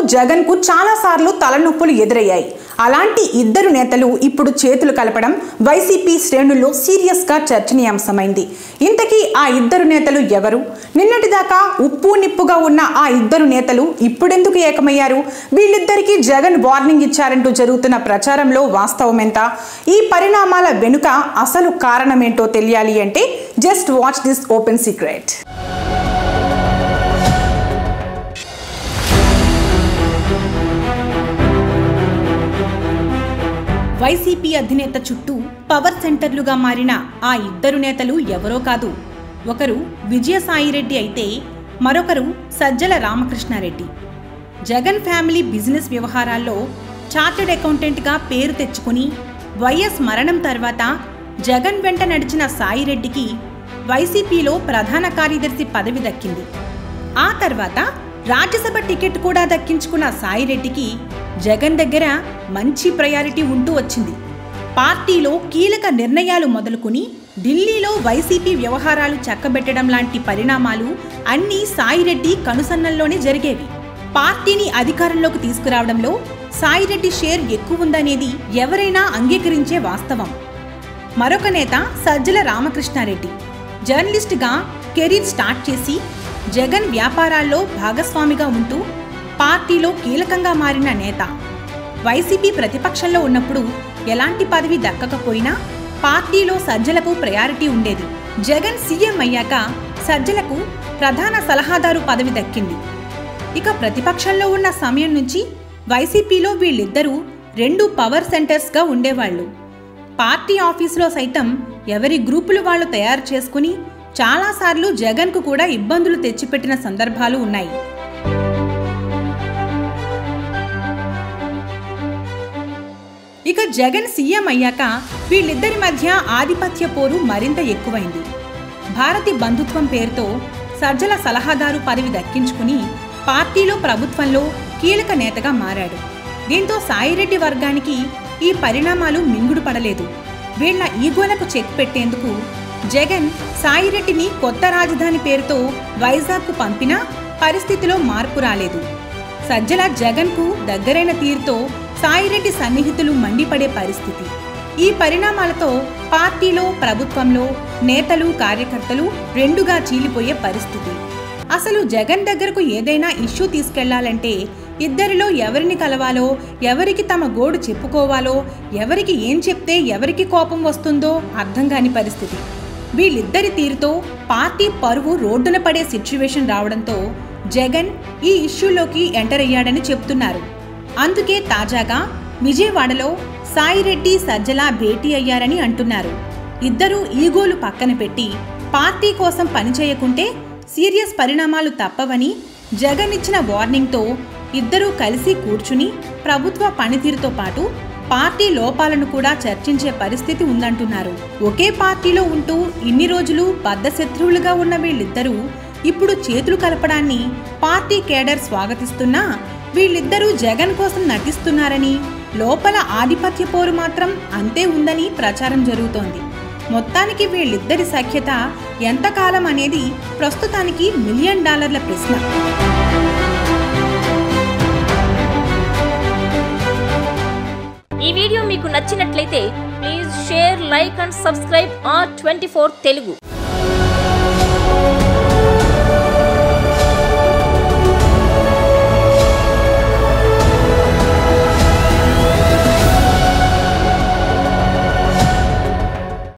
జగన్ కు చాలా సార్లు తలనొప్పులు ఎదురయ్యాయి అలాంటి ఇద్దరు నేతలు ఇప్పుడు చేతులు కలపడం వైసీపీ శ్రేణుల్లో సీరియస్ గా చర్చనీయాంశమైంది ఇంతకీ ఆ ఇద్దరు నేతలు ఎవరు నిన్నటిదాకా ఉప్పు నిప్పుగా ఉన్న ఆ ఇద్దరు నేతలు ఇప్పుడెందుకు ఏకమయ్యారు వీళ్ళిద్దరికీ జగన్ వార్నింగ్ ఇచ్చారంటూ జరుగుతున్న ప్రచారంలో వాస్తవం ఎంత ఈ పరిణామాల వెనుక అసలు కారణమేంటో తెలియాలి అంటే just watch this open secret YCP అధినేత చుట్టూ పవర్ సెంటర్లుగా మారిన ఆ ఇద్దరు నేతలు ఎవరో కాదు ఒకరు విజయసాయిరెడ్డి అయితే మరొకరు సజ్జల రామకృష్ణారెడ్డి జగన్ ఫ్యామిలీ బిజినెస్ వ్యవహారాల్లో చార్టెడ్ అకౌంటెంట్గా పేరు తెచ్చుకుని వైఎస్ మరణం తర్వాత జగన్ వెంట నడిచిన సాయిరెడ్డికి వైసీపీలో ప్రధాన కార్యదర్శి పదవి దక్కింది ఆ తర్వాత రాజ్యసభ టికెట్ కూడా దక్కించుకున్న సాయిరెడ్డికి జగన్ దగ్గర మంచి ప్రయారిటీ ఉంటూ వచ్చింది పార్టీలో కీలక నిర్ణయాలు మొదలుకుని ఢిల్లీలో వైసీపీ వ్యవహారాలు చక్కబెట్టడం లాంటి పరిణామాలు అన్నీ సాయిరెడ్డి కనుసన్నల్లోనే జరిగేవి పార్టీని అధికారంలోకి తీసుకురావడంలో సాయిరెడ్డి షేర్ ఎక్కువుందనేది ఎవరైనా అంగీకరించే వాస్తవం మరొక నేత సజ్జల రామకృష్ణారెడ్డి జర్నలిస్ట్గా కెరీర్ స్టార్ట్ చేసి జగన్ వ్యాపారాల్లో భాగస్వామిగా ఉంటూ పార్టీలో కీలకంగా మారిన నేత వైసీపీ ప్రతిపక్షంలో ఉన్నప్పుడు ఎలాంటి పదవి దక్కకపోయినా పార్టీలో సజ్జలకు ప్రయారిటీ ఉండేది జగన్ సీఎం అయ్యాక సజ్జలకు ప్రధాన సలహాదారు పదవి దక్కింది ఇక ప్రతిపక్షంలో ఉన్న సమయం నుంచి వైసీపీలో వీళ్ళిద్దరూ రెండు పవర్ సెంటర్స్గా ఉండేవాళ్ళు పార్టీ ఆఫీసులో సైతం ఎవరి గ్రూపులు వాళ్ళు తయారు చేసుకుని చాలాసార్లు జగన్కు కూడా ఇబ్బందులు తెచ్చిపెట్టిన సందర్భాలు ఉన్నాయి ఇక జగన్ సీఎం అయ్యాక వీళ్ళిద్దరి మధ్య ఆధిపత్య పోరు మరింత ఎక్కువైంది భారతి బంధుత్వం పేరుతో సజ్జల సలహాదారు పదవి దక్కించుకుని పార్టీలో ప్రభుత్వంలో కీలక నేతగా మారాడు దీంతో సాయిరెడ్డి వర్గానికి ఈ పరిణామాలు మింగుడు పడలేదు వీళ్ల ఈగోలకు చెక్ పెట్టేందుకు జగన్ సాయిరెడ్డిని కొత్త రాజధాని పేరుతో వైజాగ్కు పంపినా పరిస్థితిలో మార్పు రాలేదు సజ్జల జగన్కు దగ్గరైన తీరుతో సాయిరెడ్డి సన్నిహితులు మండిపడే పరిస్థితి ఈ పరిణామాలతో పార్టీలో ప్రభుత్వంలో నేతలు కార్యకర్తలు రెండుగా చీలిపోయే పరిస్థితి అసలు జగన్ దగ్గరకు ఏదైనా ఇష్యూ తీసుకెళ్లాలంటే ఇద్దరిలో ఎవరిని కలవాలో ఎవరికి తమ గోడు చెప్పుకోవాలో ఎవరికి ఏం చెప్తే ఎవరికి కోపం వస్తుందో అర్థం కాని పరిస్థితి వీళ్ళిద్దరి తీరుతో పార్టీ పరువు రోడ్డున పడే సిచ్యువేషన్ రావడంతో జగన్ ఈ ఇష్యూలోకి ఎంటర్ అయ్యాడని చెప్తున్నారు అందుకే తాజాగా విజయవాడలో సాయిరెడ్డి సజ్జల భేటీ అయ్యారని అంటున్నారు ఇద్దరూ ఈగోలు పక్కన పెట్టి పార్టీ కోసం పనిచేయకుంటే సీరియస్ పరిణామాలు తప్పవని జగన్ ఇచ్చిన వార్నింగ్తో ఇద్దరూ కలిసి కూర్చుని ప్రభుత్వ పనితీరుతో పాటు పార్టీ లోపాలను కూడా చర్చించే పరిస్థితి ఉందంటున్నారు ఒకే పార్టీలో ఉంటూ ఇన్ని రోజులు బద్ధశత్రువులుగా ఉన్న వీళ్ళిద్దరూ ఇప్పుడు చేతులు కలపడాన్ని పార్టీ కేడర్ స్వాగతిస్తున్నా వీళ్ళిద్దరూ జగన్ కోసం నటిస్తున్నారని లోపల ఆధిపత్య పోరు మాత్రం అంతే ఉందని ప్రచారం జరుగుతోంది మొత్తానికి వీళ్ళిద్దరి సఖ్యత ఎంతకాలం అనేది ప్రస్తుతానికి మిలియన్ డాలర్ల ప్రశ్న ఈ వీడియో మీకు నచ్చినట్లయితే please share like and subscribe R twenty Telugu